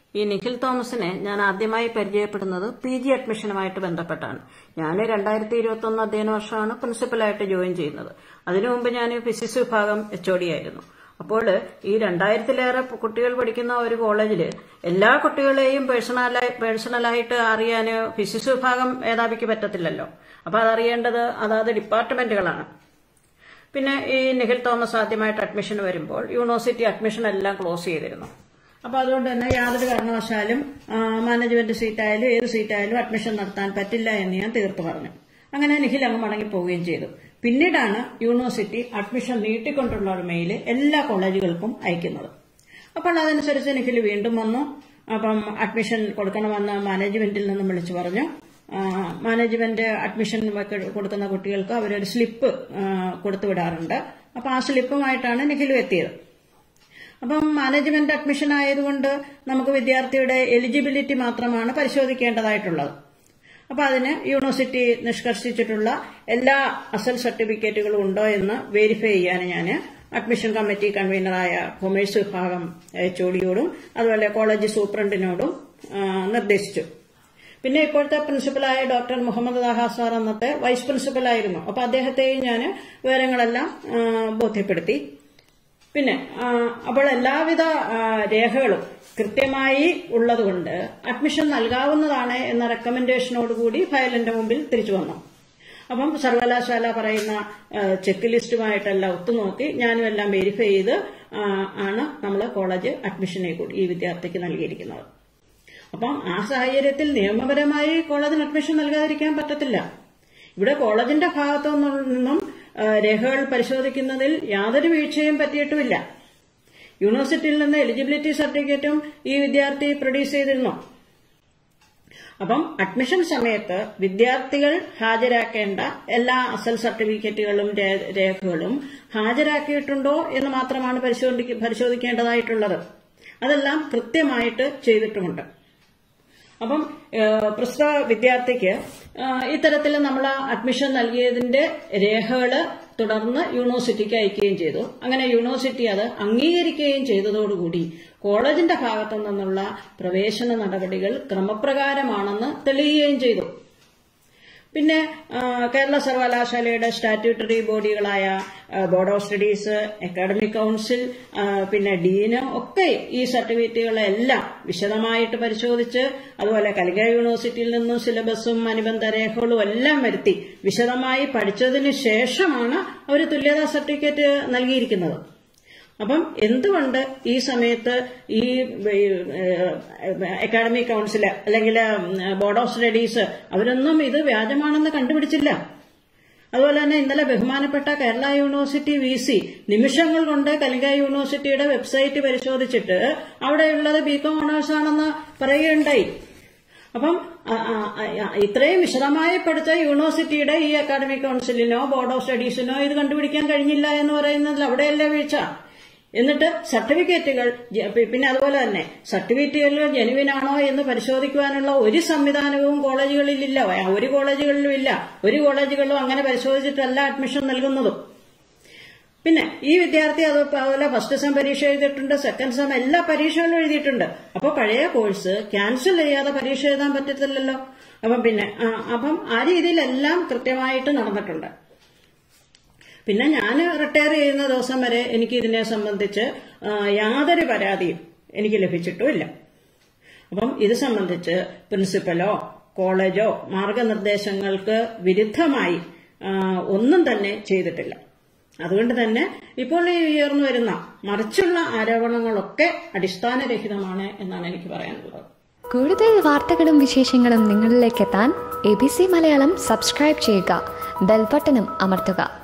ഈ നിഖിൽ തോമസിനെ ഞാൻ ആദ്യമായി പരിചയപ്പെടുന്നത് പി ജി അഡ്മിഷനുമായിട്ട് ബന്ധപ്പെട്ടാണ് ഞാൻ രണ്ടായിരത്തി ഇരുപത്തി ഒന്ന് അധ്യയന വർഷമാണ് പ്രിൻസിപ്പലായിട്ട് ജോയിൻ ചെയ്യുന്നത് അതിനു മുമ്പ് ഞാൻ ഫിസിക്സ് വിഭാഗം എച്ച് ആയിരുന്നു അപ്പോൾ ഈ രണ്ടായിരത്തിലേറെ കുട്ടികൾ പഠിക്കുന്ന ഒരു കോളേജിൽ എല്ലാ കുട്ടികളെയും പേഴ്സണലായി പേഴ്സണലായിട്ട് അറിയാൻ ഫിസിക്സ് വിഭാഗം മേധാവിക്ക് പറ്റത്തില്ലല്ലോ അപ്പോൾ അതറിയേണ്ടത് അതാത് ഡിപ്പാർട്ട്മെന്റുകളാണ് പിന്നെ ഈ നിഖിൽ തോമസ് ആദ്യമായിട്ട് അഡ്മിഷൻ വരുമ്പോൾ യൂണിവേഴ്സിറ്റി അഡ്മിഷൻ എല്ലാം ക്ലോസ് ചെയ്തിരുന്നു അപ്പോൾ അതുകൊണ്ട് തന്നെ യാതൊരു കാരണവശാലും ആ, മാനേജ്മെന്റ് സീറ്റായാലും ഏത് സീറ്റായാലും അഡ്മിഷൻ നടത്താൻ പറ്റില്ല എന്ന് ഞാൻ തീർത്ത് പറഞ്ഞു അങ്ങനെ നിഖിൽ അങ്ങ് മടങ്ങി പോവുകയും ചെയ്തു പിന്നീടാണ് യൂണിവേഴ്സിറ്റി അഡ്മിഷൻ നീട്ടിക്കൊണ്ടുള്ള ഒരു മെയിൽ എല്ലാ കോളേജുകൾക്കും അയക്കുന്നത് അപ്പോൾ അതനുസരിച്ച് നിഖിൽ വീണ്ടും വന്നു അപ്പം അഡ്മിഷൻ കൊടുക്കണമെന്ന് മാനേജ്മെന്റിൽ നിന്നും വിളിച്ചു പറഞ്ഞു ആ, മാനേജ്മെന്റ് അഡ്മിഷൻ വെക്ക- കൊടുക്കുന്ന കുട്ടികൾക്ക് അവരൊരു സ്ലിപ്പ് ആ, കൊടുത്തു വിടാറുണ്ട് അപ്പോൾ ആ സ്ലിപ്പുമായിട്ടാണ് നിഖിലും എത്തിയത് അപ്പം മാനേജ്മെന്റ് അഡ്മിഷൻ ആയതുകൊണ്ട് നമുക്ക് വിദ്യാർത്ഥിയുടെ എലിജിബിലിറ്റി മാത്രമാണ് പരിശോധിക്കേണ്ടതായിട്ടുള്ളത് അപ്പൊ അതിന് യൂണിവേഴ്സിറ്റി നിഷ്കർഷിച്ചിട്ടുള്ള എല്ലാ അസൽ സർട്ടിഫിക്കറ്റുകളും ഉണ്ടോ എന്ന് വെരിഫൈ ചെയ്യാൻ ഞാൻ അഡ്മിഷൻ കമ്മിറ്റി കൺവീനറായ കൊമേഴ്സ് വിഭാഗം എച്ച് ഒഡിയോടും അതുപോലെ കോളേജ് സൂപ്രണ്ടിനോടും ആ, നിർദ്ദേശിച്ചു പിന്നെ ഇപ്പോഴത്തെ പ്രിൻസിപ്പലായ ഡോക്ടർ മുഹമ്മദ് ദാഹ സാർ അന്നത്തെ വൈസ് പ്രിൻസിപ്പലായിരുന്നു അപ്പൊ അദ്ദേഹത്തെയും ഞാൻ വിവരങ്ങളെല്ലാം ആ, ബോധ്യപ്പെടുത്തി പിന്നെ ആ, അപ്പോൾ എല്ലാവിധ ആ, രേഖകളും കൃത്യമായി ഉള്ളതുകൊണ്ട് അഡ്മിഷൻ നൽകാവുന്നതാണ് എന്ന റെക്കമെൻഡേഷനോടുകൂടി ഫയലിന്റെ മുമ്പിൽ തിരിച്ചു വന്നു അപ്പം സർവകലാശാല പറയുന്ന ആ, ചെക്ക് ലിസ്റ്റുമായിട്ടെല്ലാം ഒത്തുനോക്കി ഞാനും എല്ലാം വെരിഫൈ ചെയ്ത് ആ, ആണ് നമ്മൾ കോളേജ് അഡ്മിഷനെ കൂടി ഈ വിദ്യാർത്ഥിക്ക് നൽകിയിരിക്കുന്നത് അപ്പം ആ സാഹചര്യത്തിൽ നിയമപരമായി കോളേജിന് അഡ്മിഷൻ നൽകാതിരിക്കാൻ പറ്റത്തില്ല ഇവിടെ കോളേജിന്റെ ഭാഗത്തു നിന്നും ആ, രേഖകൾ പരിശോധിക്കുന്നതിൽ യാതൊരു വീഴ്ചയും പറ്റിയിട്ടുമില്ല യൂണിവേഴ്സിറ്റിയിൽ നിന്ന് എലിജിബിലിറ്റി സർട്ടിഫിക്കറ്റും ഈ വിദ്യാർത്ഥി പ്രൊഡ്യൂസ് ചെയ്തിരുന്നു അപ്പം അഡ്മിഷൻ സമയത്ത് വിദ്യാർത്ഥികൾ ഹാജരാക്കേണ്ട എല്ലാ അസൽ സർട്ടിഫിക്കറ്റുകളും രേ- രേഖകളും ഹാജരാക്കിയിട്ടുണ്ടോ എന്ന് മാത്രമാണ് പരിശോധി- പരിശോധിക്കേണ്ടതായിട്ടുള്ളത് അതെല്ലാം കൃത്യമായിട്ട് ചെയ്തിട്ടുമുണ്ട് അപ്പം ഏഹ്, പ്രസ്തുത വിദ്യാർത്ഥിക്ക് ഏഹ്, ഇത്തരത്തിൽ നമ്മൾ അഡ്മിഷൻ നൽകിയതിന്റെ രേഖകള് തുടർന്ന് യൂണിവേഴ്സിറ്റിക്ക് അയക്കുകയും ചെയ്തു അങ്ങനെ യൂണിവേഴ്സിറ്റി അത് അംഗീകരിക്കുകയും ചെയ്തതോടുകൂടി കോളേജിന്റെ ഭാഗത്തു നിന്നുള്ള പ്രവേശന നടപടികൾ ക്രമപ്രകാരമാണെന്ന് തെളിയുകയും ചെയ്തു പിന്നെ ആ, കേരള സർവകലാശാലയുടെ സ്റ്റാറ്റ്യൂട്ടറി ബോഡികളായ ആ, board of studies academic council ആ, പിന്നെ ഡീന് ഒക്കെ ഈ സർട്ടിഫിക്കറ്റുകളെല്ലാം വിശദമായിട്ട് പരിശോധിച്ച് അതുപോലെ കലിക യൂണിവേഴ്സിറ്റിയിൽ നിന്നും സിലബസും അനുബന്ധ രേഖകളും എല്ലാം വരുത്തി വിശദമായി പഠിച്ചതിന് ശേഷമാണ് അവർ തുല്യതാ സർട്ടിഫിക്കറ്റ് നൽകിയിരിക്കുന്നത് അപ്പം എന്തുകൊണ്ട് ഈ സമയത്ത് ഈ അക്കാഡമിക് കൌൺസിൽ അല്ലെങ്കിൽ ബോർഡ് ഓഫ് സ്റ്റഡീസ് അവരൊന്നും ഇത് വ്യാജമാണെന്ന് കണ്ടുപിടിച്ചില്ല അതുപോലെ തന്നെ ഇന്നലെ ബഹുമാനപ്പെട്ട കേരള യൂണിവേഴ്സിറ്റി വി സി നിമിഷങ്ങൾ കൊണ്ട് കലിംഗ യൂണിവേഴ്സിറ്റിയുടെ വെബ്സൈറ്റ് പരിശോധിച്ചിട്ട് അവിടെയുള്ളത് ബികോം ഓണേഴ്സ് ആണെന്ന് പറയുകയുണ്ടായി അപ്പം ആ, ആ, ആ, ഇത്രയും വിശദമായി പഠിച്ച യൂണിവേഴ്സിറ്റിയുടെ ഈ അക്കാഡമിക് കൌൺസിലിനോ ബോർഡ് ഓഫ് സ്റ്റഡീസിനോ ഇത് കണ്ടുപിടിക്കാൻ കഴിഞ്ഞില്ല എന്ന് പറയുന്നതിൽ അവിടെയല്ലേ വീഴ്ച എന്നിട്ട് സർട്ടിഫിക്കറ്റുകൾ ജ- പി- പിന്നെ അതുപോലെ തന്നെ സർട്ടിഫിക്കറ്റുകൾ ജെനുവിൻ ആണോ എന്ന് പരിശോധിക്കുവാനുള്ള ഒരു സംവിധാനവും കോളേജുകളിലില്ല ഒരു കോളേജുകളിലും ഇല്ല ഒരു കോളേജുകളിലും അങ്ങനെ പരിശോധിച്ചിട്ടല്ല അഡ്മിഷൻ നൽകുന്നതും പിന്നെ ഈ വിദ്യാർത്ഥി അത് അതുപോലെ ഫസ്റ്റ് സെം പരീക്ഷ എഴുതിയിട്ടുണ്ട് സെക്കൻഡ് സെം എല്ലാ പരീക്ഷകളും എഴുതിയിട്ടുണ്ട് അപ്പൊ പഴയ കോഴ്സ് ക്യാൻസൽ ചെയ്യാതെ പരീക്ഷ എഴുതാൻ പറ്റത്തില്ലല്ലോ അപ്പം പിന്നെ ആ, അപ്പം ആ രീതിയിലെല്ലാം കൃത്യമായിട്ട് നടന്നിട്ടുണ്ട് പിന്നെ ഞാൻ റിട്ടയർ ചെയ്യുന്ന ദിവസം വരെ എനിക്ക് ഇതിനെ സംബന്ധിച്ച് ആ, യാതൊരു പരാതിയും എനിക്ക് ലഭിച്ചിട്ടുമില്ല അപ്പം ഇത് സംബന്ധിച്ച് പ്രിൻസിപ്പലോ കോളേജോ മാർഗനിർദ്ദേശങ്ങൾക്ക് വിരുദ്ധമായി ആ, ഒന്നും തന്നെ ചെയ്തിട്ടില്ല അതുകൊണ്ട് തന്നെ ഇപ്പോൾ ഈ ഉയർന്നു വരുന്ന മറിച്ചുള്ള ആരോപണങ്ങളൊക്കെ അടിസ്ഥാനരഹിതമാണ് എന്നാണ് എനിക്ക് പറയാനുള്ളത് കൂടുതൽ വാർത്തകളും വിശേഷങ്ങളും നിങ്ങളിലേക്ക് എത്താൻ A B C Malayalam subscribe ചെയ്യുക ബെൽബട്ടനും അമർത്തുക